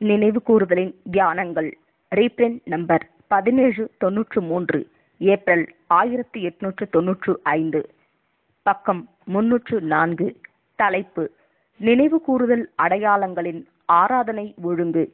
நினைவு கூறுதலின் தியானங்கள் reprint number பதினேழு தொன்னூற்று மூன்று ஏப்ரல் ஆயிரத்தி எட்நூற்று தொன்னூற்று ஐந்து பக்கம் முன்னூற்று நான்கு தலைப்பு நினைவு கூறுதல் அடையாளங்களின் ஆராதனை ஒழுங்கு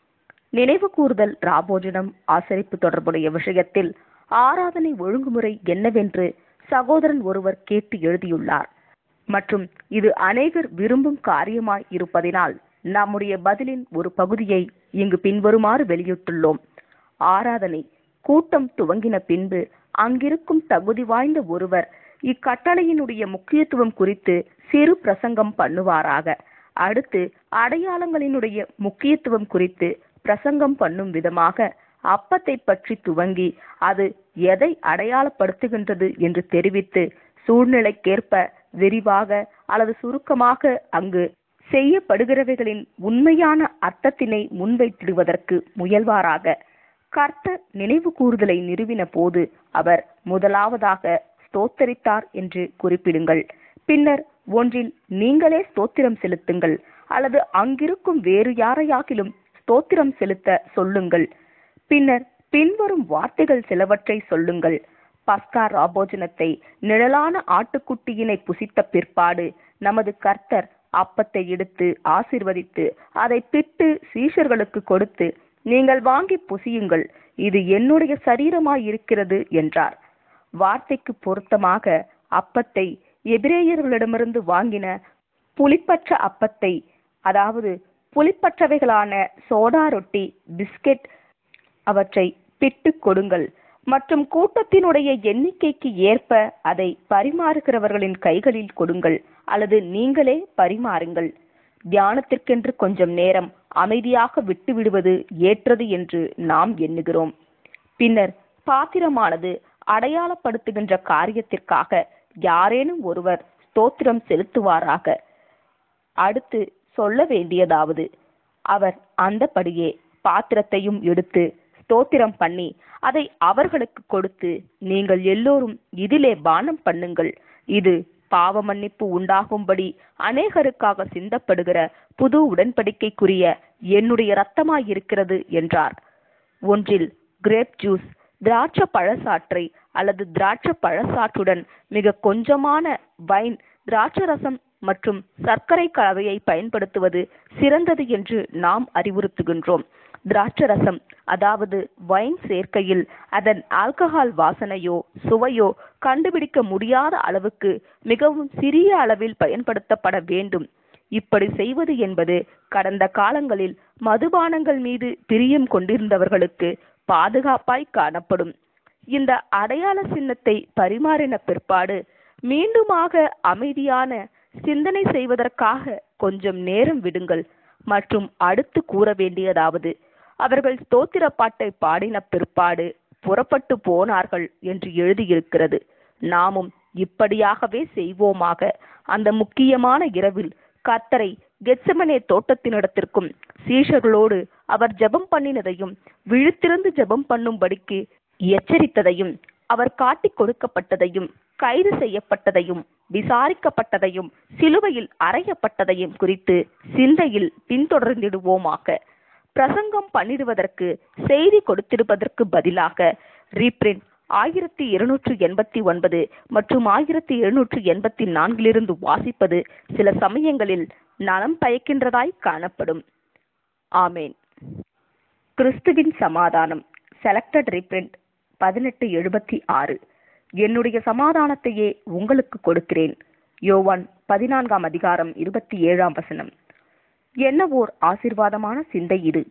நினைவு கூறுதல் ராபோஜனம் ஆசரிப்பு தொடர்புடைய விஷயத்தில் ஆராதனை ஒழுங்குமுறை என்னவென்று சகோதரன் ஒருவர் கேட்டு எழுதியுள்ளார் மற்றும் இது அநேகர் விரும்பும் காரியமாய் இருப்பதினால் நம்முடைய பதிலின் ஒரு பகுதியை இங்கு பின்வருமாறு வெளியிட்டுள்ளோம் ஆராதனை கூட்டம் துவங்கின பின்பு அங்கிருக்கும் தகுதி வாய்ந்த ஒருவர் இக்கட்டளையினுடைய முக்கியத்துவம் குறித்து சிறு பிரசங்கம் பண்ணுவாராக அடுத்து அடையாளங்களினுடைய முக்கியத்துவம் குறித்து பிரசங்கம் பண்ணும் விதமாக அப்பத்தை பற்றி துவங்கி அது எதை அடையாளப்படுத்துகின்றது என்று தெரிவித்து சூழ்நிலைக்கேற்ப விரிவாக அல்லது சுருக்கமாக அங்கு செய்யப்படுகிறவைகளின் உண்மையான அர்த்தத்தினை முன்வைத்திடுவதற்கு முயல்வாராக கர்த்தர் நினைவு கூறுதலை நிறுவின போது அவர் முதலாவதாக ஸ்தோத்தரித்தார் என்று குறிப்பிடுங்கள் பின்னர் ஒன்றில் நீங்களே ஸ்தோத்திரம் செலுத்துங்கள் அல்லது அங்கிருக்கும் வேறு யாரையாகிலும் ஸ்தோத்திரம் செலுத்த சொல்லுங்கள் பின்னர் பின்வரும் வார்த்தைகள் சிலவற்றை சொல்லுங்கள் பஸ்கா ராபோஜனத்தை நிழலான ஆட்டுக்குட்டியினை புசித்த பிற்பாடு நமது கர்த்தர் அப்பத்தை எடுத்து ஆசிர்வதித்து அதை பிட்டு சீஷர்களுக்கு கொடுத்து நீங்கள் வாங்கி புசியுங்கள் இது என்னுடைய சரீரமாய் இருக்கிறது என்றார் வார்த்தைக்கு பொருத்தமாக அப்பத்தை எபிரேயர்களிடமிருந்து வாங்கின புளிப்பற்ற அப்பத்தை அதாவது புளிப்பற்றவைகளான சோடா ரொட்டி பிஸ்கெட் அவற்றை பிட்டு கொடுங்கள் மற்றும் கூட்டத்தினுடைய எண்ணிக்கைக்கு ஏற்ப அதை பரிமாறுகிறவர்களின் கைகளில் கொடுங்கள் அல்லது நீங்களே பரிமாறுங்கள் தியானத்திற்கென்று கொஞ்சம் நேரம் அமைதியாக விட்டு விடுவது ஏற்றது என்று நாம் எண்ணுகிறோம் பின்னர் பாத்திரமானது அடையாளப்படுத்துகின்ற காரியத்திற்காக யாரேனும் ஒருவர் ஸ்தோத்திரம் செலுத்துவாராக அடுத்து சொல்ல வேண்டியதாவது அவர் அந்தபடியே பாத்திரத்தையும் எடுத்து ஸ்தோத்திரம் பண்ணி அதை அவர்களுக்கு கொடுத்து நீங்கள் எல்லோரும் இதிலே பானம் பண்ணுங்கள் இது பாவ மன்னிப்பு உண்டாகும்படி அநேகருக்காக சிந்தப்படுகிற புது உடன்படிக்கைக்குரிய என்னுடைய இரத்தமாயிருக்கிறது என்றார் ஒன்றில் கிரேப் ஜூஸ் திராட்சை பழசாற்றை அல்லது திராட்சை பழசாற்றுடன் மிக கொஞ்சமான வைன் திராட்சை ரசம் மற்றும் சர்க்கரை கலவையை பயன்படுத்துவது சிறந்தது என்று நாம் அறிவுறுத்துகின்றோம் திராட்சை ரசம் அதாவது வைன் சேர்க்கையில் அதன் ஆல்கஹால் வாசனையோ சுவையோ கண்டுபிடிக்க முடியாத அளவுக்கு மிகவும் சிறிய அளவில் பயன்படுத்தப்பட வேண்டும் இப்படி செய்வது என்பது கடந்த காலங்களில் மதுபானங்கள் மீது பிரியம் கொண்டிருந்தவர்களுக்கு பாதுகாப்பாய் காணப்படும் இந்த அடையாள சின்னத்தை பரிமாறின பிற்பாடு மீண்டுமாக அமைதியான சிந்தனை செய்வதற்காக கொஞ்சம் நேரம் விடுங்கள் மற்றும் அடுத்து கூற வேண்டியதாவது அவர்கள் ஸ்தோத்திர பாட்டை பாடின பிற்பாடு புறப்பட்டு போனார்கள் என்று எழுதியிருக்கிறது நாமும் இப்படியாகவே செய்வோமாக அந்த முக்கியமான இரவில் கத்தரை கெட்சமனே தோட்டத்தினிடத்திற்கும் சீஷர்களோடு அவர் ஜெபம் பண்ணினதையும் விழித்திருந்து ஜெபம் பண்ணும்படிக்கு எச்சரித்ததையும் அவர் காட்டிக் கொடுக்கப்பட்டதையும் கைது செய்யப்பட்டதையும் விசாரிக்கப்பட்டதையும் சிலுவையில் அறையப்பட்டதையும் குறித்து சிந்தையில் பின்தொடர்ந்திடுவோமாக பிரசங்கம் பண்ணிடுவதற்கு செய்தி கொடுத்திருப்பதற்கு பதிலாக ரீப்ரிண்ட் ஆயிரத்தி இருநூற்று எண்பத்தி ஒன்பது மற்றும் ஆயிரத்தி எழுநூற்று எண்பத்தி நான்கிலிருந்து வாசிப்பது சில சமயங்களில் நலம் பயக்கின்றதாய் காணப்படும் ஆமேன் கிறிஸ்துவின் சமாதானம் செலக்டட் ரீப்ரிண்ட் பதினெட்டு எழுபத்தி ஆறு என்னுடைய சமாதானத்தையே உங்களுக்கு கொடுக்கிறேன் யோவான் பதினான்காம் அதிகாரம் இருபத்தி ஏழாம் வசனம் என்ன ஓர் ஆசிர்வாதமான சிந்தை இது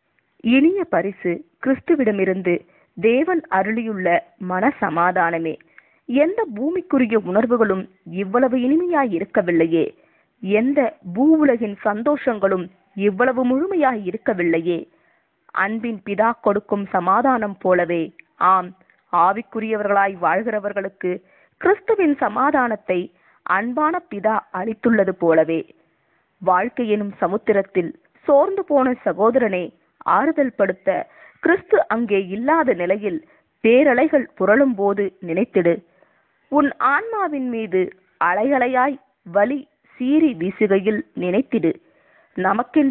இனிய பரிசு கிறிஸ்துவிடமிருந்து தேவன் அருளியுள்ள மன சமாதானமே எந்த பூமிக்குரிய உணர்வுகளும் இவ்வளவு இனிமையாய் இருக்கவில்லையே எந்த பூ உலகின் சந்தோஷங்களும் இவ்வளவு முழுமையாய் இருக்கவில்லையே அன்பின் பிதா கொடுக்கும் சமாதானம் போலவே ஆம் ஆவிக்குரியவர்களாய் வாழ்கிறவர்களுக்கு கிறிஸ்துவின் சமாதானத்தை அன்பான பிதா அளித்துள்ளது போலவே வாழ்க்கை எனும் சமுத்திரத்தில் சோர்ந்து போன சகோதரனே ஆறுதல் படுத்த கிறிஸ்து அங்கே இல்லாத நிலையில் பேரலைகள் புரளும் போது நினைத்திடு உன் ஆன்மாவின் மீது அலையலையாய் வலி சீறி வீசுகையில் நினைத்திடு நமக்கென்று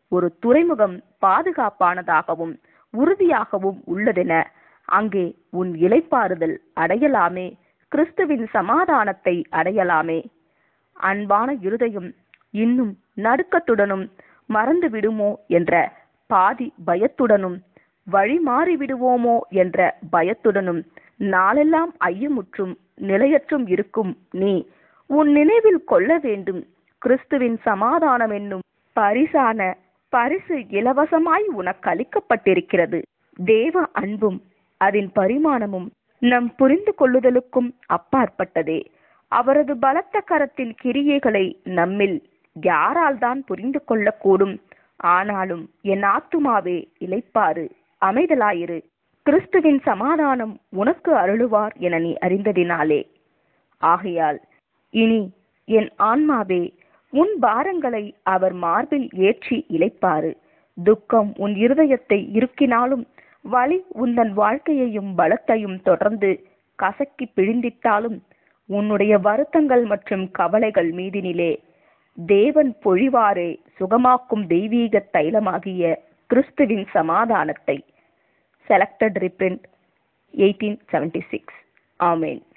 ஒரு துறைமுகம் பாதுகாப்பானதாகவும் உறுதியாகவும் உள்ளதென அங்கே உன் இளைப்பாறுதல் அடையலாமே கிறிஸ்துவின் சமாதானத்தை அடையலாமே அன்பான இருதயம் இன்னும் நடுக்கத்துடனும் மறந்து விடுமோ என்ற பாதி பயத்துடனும் வழி மாறி விடுவோமோ என்ற பயத்துடனும் நாளெல்லாம் ஐயமுற்றும் நிலையற்றும் இருக்கும் நீ உன் நினைவில் கொள்ள வேண்டும் கிறிஸ்துவின் சமாதானம் என்னும் பரிசான பரிசு இலவசமாய் உனக்கு அளிக்கப்பட்டிருக்கிறது தேவ அன்பும் அதன் பரிமாணமும் நம் புரிந்து கொள்ளுதலுக்கும் அப்பாற்பட்டதே அவரது பலத்த கரத்தின் கிரியைகளை நம்மில் யாரால் தான் புரிந்து கொள்ளக்கூடும் ஆனாலும் என் ஆத்துமாவே இளைப்பாறு அமைதலாயிரு கிறிஸ்துவின் சமாதானம் உனக்கு அருளுவார் என நீ அறிந்ததினாலே ஆகையால் இனி என் ஆன்மாவே உன் பாரங்களை அவர் மார்பில் ஏற்றி இளைப்பாரு துக்கம் உன் இருதயத்தை இருக்கினாலும் வலி உந்தன் வாழ்க்கையையும் பலத்தையும் தொடர்ந்து கசக்கி பிழிந்திட்டாலும் உன்னுடைய வருத்தங்கள் மற்றும் கவலைகள் மீதினிலே தேவன் பொழிவாரே சுகமாக்கும் தெய்வீக தைலமாகிய கிறிஸ்துவின் சமாதானத்தை selected reprint eighteen seventy six ஆமேன்